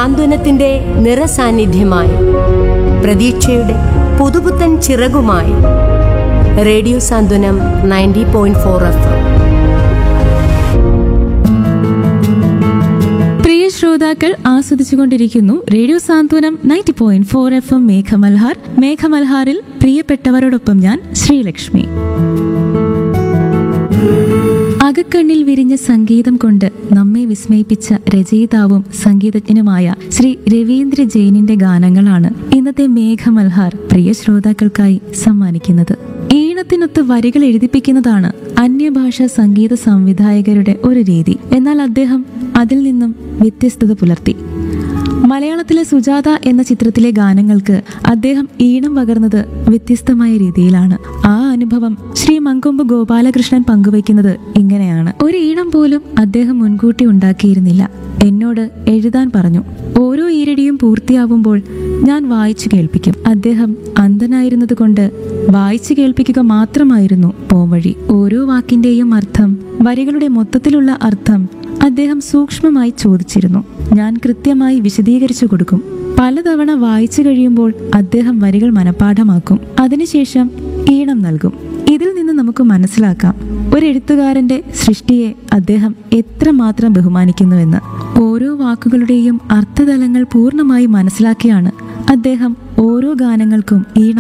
സാന്ത്വനത്തിന്റെ നിറസാന്നിധ്യമായി പ്രതീക്ഷയുടെ പുതുപുത്തൻ ചിറകുമായി radio Santhwanam ninety point four F പ്രിയ ശ്രോതാക്കൾ ആസ്വദിച്ചുകൊണ്ടിരിക്കുന്നു radio Santhwanam ninety point four F M Meghamalhar മേഘമൽഹാറിൽ പ്രിയപ്പെട്ടവരോടൊപ്പം ഞാൻ ശ്രീലക്ഷ്മി അകക്കണ്ണിൽ വിരിഞ്ഞ സംഗീതം കൊണ്ട് നമ്മെ വിസ്മയിപ്പിച്ച രചയിതാവും സംഗീതജ്ഞനുമായ ശ്രീ രവീന്ദ്ര ജെയിനിന്റെ ഗാനങ്ങളാണ് ഇന്നത്തെ മേഘമൽഹാർ പ്രിയ ശ്രോതാക്കൾക്കായി സമ്മാനിക്കുന്നത് ഈണത്തിനൊത്ത് വരികൾ എഴുതിപ്പിക്കുന്നതാണ് അന്യഭാഷാ സംഗീത സംവിധായകരുടെ ഒരു രീതി എന്നാൽ അദ്ദേഹം അതിൽ നിന്നും വ്യത്യസ്തത പുലർത്തി മലയാളത്തിലെ സുജാത എന്ന ചിത്രത്തിലെ ഗാനങ്ങൾക്ക് അദ്ദേഹം ഈണം പകർന്നത് വ്യത്യസ്തമായ രീതിയിലാണ് ആ അനുഭവം ശ്രീ മങ്കൊമ്പ് ഗോപാലകൃഷ്ണൻ പങ്കുവയ്ക്കുന്നത് ഇങ്ങനെയാണ് ഒരു ഈണം പോലും അദ്ദേഹം മുൻകൂട്ടി ഉണ്ടാക്കിയിരുന്നില്ല എന്നോട് എഴുതാൻ പറഞ്ഞു ഓരോ ഈരടിയും പൂർത്തിയാവുമ്പോൾ ഞാൻ വായിച്ചു കേൾപ്പിക്കും അദ്ദേഹം അന്ധനായിരുന്നത് കൊണ്ട് വായിച്ചു കേൾപ്പിക്കുക മാത്രമായിരുന്നു പോംവഴി ഓരോ വാക്കിന്റെയും അർത്ഥം വരികളുടെ മൊത്തത്തിലുള്ള അർത്ഥം അദ്ദേഹം സൂക്ഷ്മമായി ചോദിച്ചിരുന്നു ഞാൻ കൃത്യമായി വിശദീകരിച്ചു കൊടുക്കും പലതവണ വായിച്ചു കഴിയുമ്പോൾ അദ്ദേഹം വരികൾ മനഃപ്പാഠമാക്കും അതിനുശേഷം ഈണം നൽകും ഇതിൽ നിന്ന് നമുക്ക് മനസ്സിലാക്കാം ഒരു എഴുത്തുകാരന്റെ സൃഷ്ടിയെ അദ്ദേഹം എത്രമാത്രം ബഹുമാനിക്കുന്നുവെന്ന് ഓരോ വാക്കുകളുടെയും അർത്ഥതലങ്ങൾ പൂർണ്ണമായി മനസ്സിലാക്കിയാണ് അദ്ദേഹം ഓരോ ഗാനങ്ങൾക്കും ഈണം